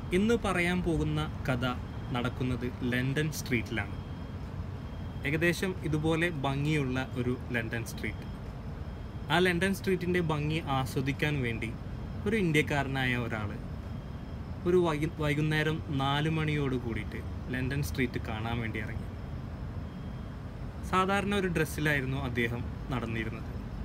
ഇന്ന് പറയാൻ പോകുന്ന കഥ നടക്കുന്നത് ലണ്ടൻ സ്ട്രീറ്റിലാണ് ഏകദേശം ഇതുപോലെ ഭംഗിയുള്ള ഒരു ലണ്ടൻ സ്ട്രീറ്റ് ആ ലണ്ടൻ സ്ട്രീറ്റിൻ്റെ ഭംഗി ആസ്വദിക്കാൻ വേണ്ടി ഒരു ഇന്ത്യക്കാരനായ ഒരാൾ ഒരു വൈകു വൈകുന്നേരം നാല് മണിയോട് കൂടിയിട്ട് ലണ്ടൻ സ്ട്രീറ്റ് കാണാൻ വേണ്ടി ഇറങ്ങി സാധാരണ ഒരു ഡ്രസ്സിലായിരുന്നു അദ്ദേഹം നടന്നിരുന്നത്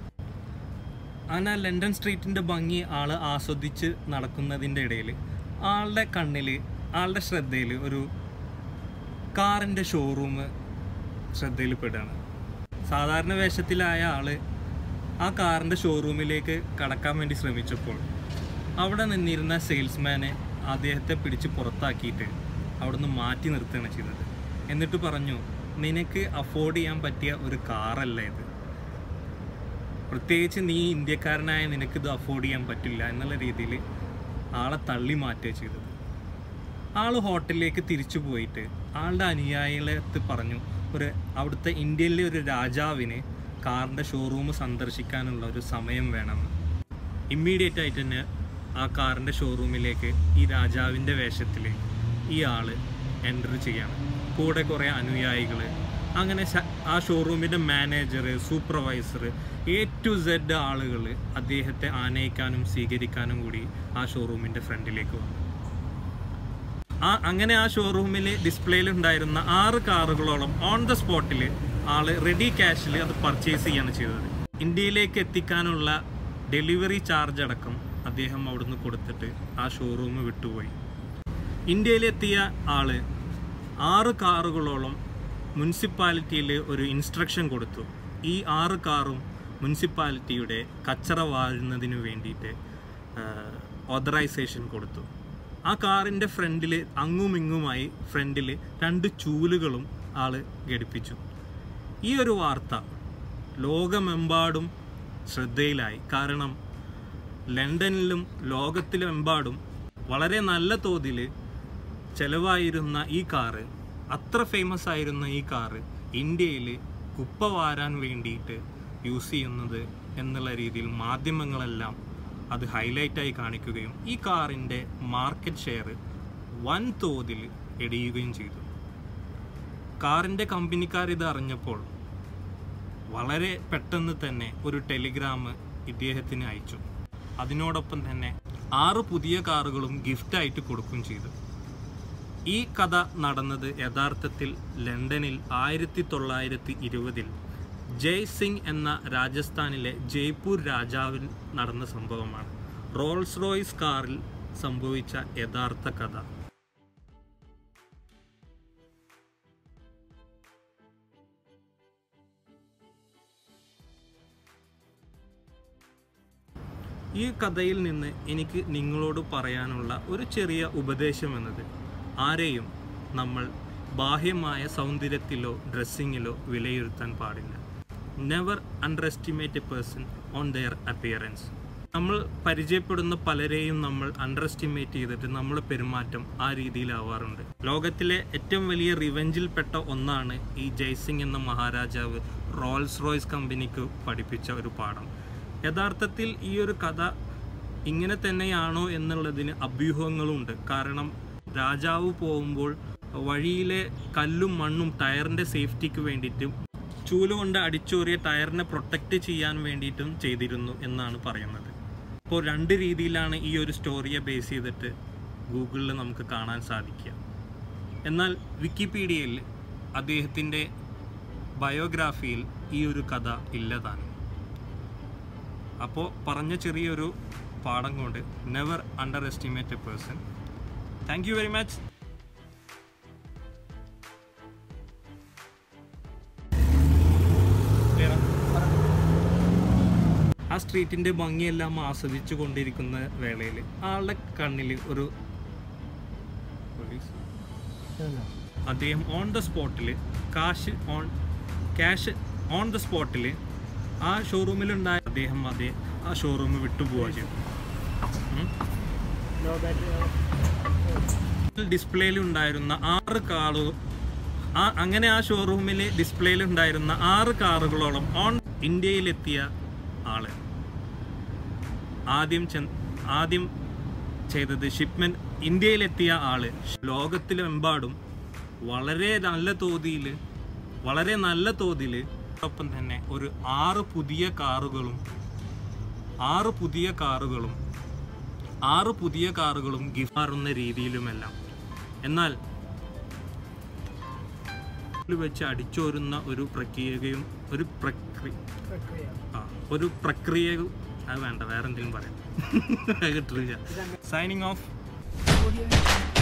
അങ്ങനെ ആ ലണ്ടൻ സ്ട്രീറ്റിൻ്റെ ഭംഗി ആൾ ആസ്വദിച്ച് നടക്കുന്നതിൻ്റെ ഇടയിൽ ആളുടെ കണ്ണിൽ ആളുടെ ശ്രദ്ധയിൽ ഒരു കാറിൻ്റെ ഷോറൂം ശ്രദ്ധയിൽപ്പെടുകയാണ് സാധാരണ വേഷത്തിലായ ആള് ആ കാറിൻ്റെ ഷോറൂമിലേക്ക് കടക്കാൻ വേണ്ടി ശ്രമിച്ചപ്പോൾ അവിടെ നിന്നിരുന്ന സെയിൽസ്മാനെ അദ്ദേഹത്തെ പിടിച്ച് പുറത്താക്കിയിട്ട് അവിടെ നിന്ന് മാറ്റി നിർത്തുകയാണ് ചെയ്തത് എന്നിട്ട് പറഞ്ഞു നിനക്ക് അഫോർഡ് ചെയ്യാൻ പറ്റിയ ഒരു കാറല്ല ഇത് പ്രത്യേകിച്ച് നീ ഇന്ത്യക്കാരനായ നിനക്കിത് അഫോർഡ് ചെയ്യാൻ പറ്റില്ല എന്നുള്ള രീതിയിൽ ആളെ തള്ളി മാറ്റുക ചെയ്തത് ആൾ ഹോട്ടലിലേക്ക് തിരിച്ചു പോയിട്ട് ആളുടെ അനുയായികളെത്ത് പറഞ്ഞു ഒരു അവിടുത്തെ ഇന്ത്യയിലെ ഒരു രാജാവിന് കാറിൻ്റെ ഷോറൂം സന്ദർശിക്കാനുള്ള ഒരു സമയം വേണമെന്ന് ഇമ്മീഡിയറ്റ് ആയിട്ട് തന്നെ ആ കാറിൻ്റെ ഷോറൂമിലേക്ക് ഈ രാജാവിൻ്റെ വേഷത്തിൽ ഈ ആൾ എൻ്റർ ചെയ്യാണ് കൂടെ കുറേ അനുയായികൾ അങ്ങനെ ശ- ആ ഷോറൂമിൻ്റെ manager supervisor A to Z ആളുകൾ അദ്ദേഹത്തെ ആനയിക്കാനും സ്വീകരിക്കാനും കൂടി ആ ഷോറൂമിൻ്റെ ഫ്രണ്ടിലേക്ക് വന്നു ആ അങ്ങനെ ആ ഷോറൂമിൽ ഡിസ്പ്ലേയിൽ ഉണ്ടായിരുന്ന ആറ് കാറുകളോളം ഓൺ ദ സ്പോട്ടിൽ ആള് റെഡി ക്യാഷിൽ അത് പർച്ചേസ് ചെയ്യാണ് ചെയ്തത് ഇന്ത്യയിലേക്ക് എത്തിക്കാനുള്ള ഡെലിവറി ചാർജ് അടക്കം അദ്ദേഹം അവിടുന്ന് കൊടുത്തിട്ട് ആ ഷോറൂം വിട്ടുപോയി ഇന്ത്യയിലെത്തിയ ആള് ആറ് കാറുകളോളം മുനിസിപ്പാലിറ്റിയിൽ ഒരു ഇൻസ്ട്രക്ഷൻ കൊടുത്തു ഈ ആറ് കാറും മുനിസിപ്പാലിറ്റിയുടെ കച്ചറ വാഴുന്നതിന് വേണ്ടിയിട്ട് ഓതറൈസേഷൻ കൊടുത്തു ആ കാറിൻ്റെ ഫ്രണ്ടിൽ അങ്ങും ഇങ്ങുമായി ഫ്രണ്ടിൽ രണ്ട് ചൂലുകളും ആള് ഘടിപ്പിച്ചു ഈ ഒരു വാർത്ത ലോകമെമ്പാടും ശ്രദ്ധയിലായി കാരണം ലണ്ടനിലും ലോകത്തിലെമ്പാടും വളരെ നല്ല തോതിൽ ചെലവായിരുന്ന ഈ കാറ് അത്ര ഫേമസ് ആയിരുന്ന ഈ കാറ് ഇന്ത്യയിൽ കുപ്പ വാരാൻ വേണ്ടിയിട്ട് യൂസ് ചെയ്യുന്നത് എന്നുള്ള രീതിയിൽ മാധ്യമങ്ങളെല്ലാം അത് ഹൈലൈറ്റായി കാണിക്കുകയും ഈ കാറിൻ്റെ മാർക്കറ്റ് ഷെയർ വൻ തോതിൽ ഇടിയുകയും ചെയ്തു കാറിൻ്റെ കമ്പനിക്കാർ ഇത് അറിഞ്ഞപ്പോൾ വളരെ പെട്ടെന്ന് തന്നെ ഒരു ടെലിഗ്രാം ഇദ്ദേഹത്തിന് അയച്ചു അതിനോടൊപ്പം തന്നെ ആറ് പുതിയ കാറുകളും ഗിഫ്റ്റായിട്ട് കൊടുക്കുകയും ചെയ്തു ഈ കഥ നടന്നത് യഥാർത്ഥത്തിൽ ലണ്ടനിൽ ആയിരത്തി തൊള്ളായിരത്തി ഇരുപതിൽ ജയ് സിംഗ് എന്ന രാജസ്ഥാനിലെ ജയ്പൂർ രാജാവിൽ നടന്ന സംഭവമാണ് റോൾസ് റോയ്സ് കാറിൽ സംഭവിച്ച യഥാർത്ഥ കഥ ഈ കഥയിൽ നിന്ന് എനിക്ക് നിങ്ങളോട് പറയാനുള്ള ഒരു ചെറിയ ഉപദേശം എന്നത് ആരെയും നമ്മൾ ബാഹ്യമായ സൗന്ദര്യത്തിലോ ഡ്രസ്സിങ്ങിലോ വിലയിരുത്താൻ പാടില്ല never underestimate a person on their appearance നമ്മൾ പരിചയപ്പെടുന്ന പലരെയും നമ്മൾ അണ്ടർ എസ്റ്റിമേറ്റ് ചെയ്തിട്ട് നമ്മളെ പെരുമാറ്റം ആ രീതിയിലാവാറുണ്ട് ലോകത്തിലെ ഏറ്റവും വലിയ റിവെഞ്ചിൽപ്പെട്ട ഒന്നാണ് ഈ ജയ്സിംഗ് എന്ന മഹാരാജാവ് റോൾസ് റോയ്സ് കമ്പനിക്ക് പഠിപ്പിച്ച ഒരു പാഠം യഥാർത്ഥത്തിൽ ഈ ഒരു കഥ ഇങ്ങനെ തന്നെയാണോ എന്നുള്ളതിന് അഭ്യൂഹങ്ങളുണ്ട് കാരണം രാജാവ് പോകുമ്പോൾ വഴിയിലെ കല്ലും മണ്ണും ടയറിൻ്റെ സേഫ്റ്റിക്ക് വേണ്ടിയിട്ടും ചൂലുകൊണ്ട് അടിച്ചോറിയ ടയറിനെ പ്രൊട്ടക്റ്റ് ചെയ്യാൻ വേണ്ടിയിട്ടും ചെയ്തിരുന്നു എന്നാണ് പറയുന്നത് അപ്പോൾ രണ്ട് രീതിയിലാണ് ഈ ഒരു സ്റ്റോറിയെ ബേസ് ചെയ്തിട്ട് ഗൂഗിളിൽ നമുക്ക് കാണാൻ സാധിക്കുക എന്നാൽ വിക്കിപീഡിയയിൽ അദ്ദേഹത്തിൻ്റെ ബയോഗ്രാഫിയിൽ ഈ ഒരു കഥ ഇല്ലതാനും അപ്പോൾ പറഞ്ഞ ചെറിയൊരു പാഠം കൊണ്ട് never underestimate a person thank you very much ആ സ്ട്രീറ്റിൻ്റെ ഭംഗിയെല്ലാം ആസ്വദിച്ചു കൊണ്ടിരിക്കുന്ന വേളയിൽ ആളുടെ കണ്ണിൽ ഒരു അദ്ദേഹം ഓൺ ദ സ്പോട്ടിൽ കാശ് ഓൺ ക്യാഷ് ഓൺ ദ സ്പോട്ടിൽ ആ ഷോറൂമിലുണ്ടായ അദ്ദേഹം അതേ ആ ഷോറൂം വിട്ടുപോവുക ചെയ്തു ഉം. ഡിസ്പ്ലേയിൽ ഉണ്ടായിരുന്ന ആറ് കാറ് ആ അങ്ങനെ ആ ഷോറൂമിൽ ഡിസ്പ്ലേയിൽ ഉണ്ടായിരുന്ന ആറ് കാറുകളോളം ഓൺ ഇന്ത്യയിലെത്തിയ ആള് ആദ്യം ചെ ആദ്യം ചെയ്തത് ഷിപ്മെന്റ് ഇന്ത്യയിലെത്തിയ ആള് ലോകത്തിലെമ്പാടും വളരെ നല്ല തോതിൽ വളരെ നല്ല തോതിൽ ഒപ്പം തന്നെ ഒരു ആറ് പുതിയ കാറുകളും ആറ് പുതിയ കാറുകളും ആറ് പുതിയ കാറുകളും ഗിഫ്റ്റ് മാറുന്ന രീതിയിലുമെല്ലാം എന്നാൽ ഇതിൽ വെച്ച് അടിച്ചോരുന്ന ഒരു പ്രക്രിയയും ഒരു പ്രക്രിയ പ്രക്രിയ ആ ഒരു പ്രക്രിയ അത് വേണ്ട വേറെ എന്തെങ്കിലും പറയാം കിട്ടില്ല സൈനിങ് ഓഫ് Audio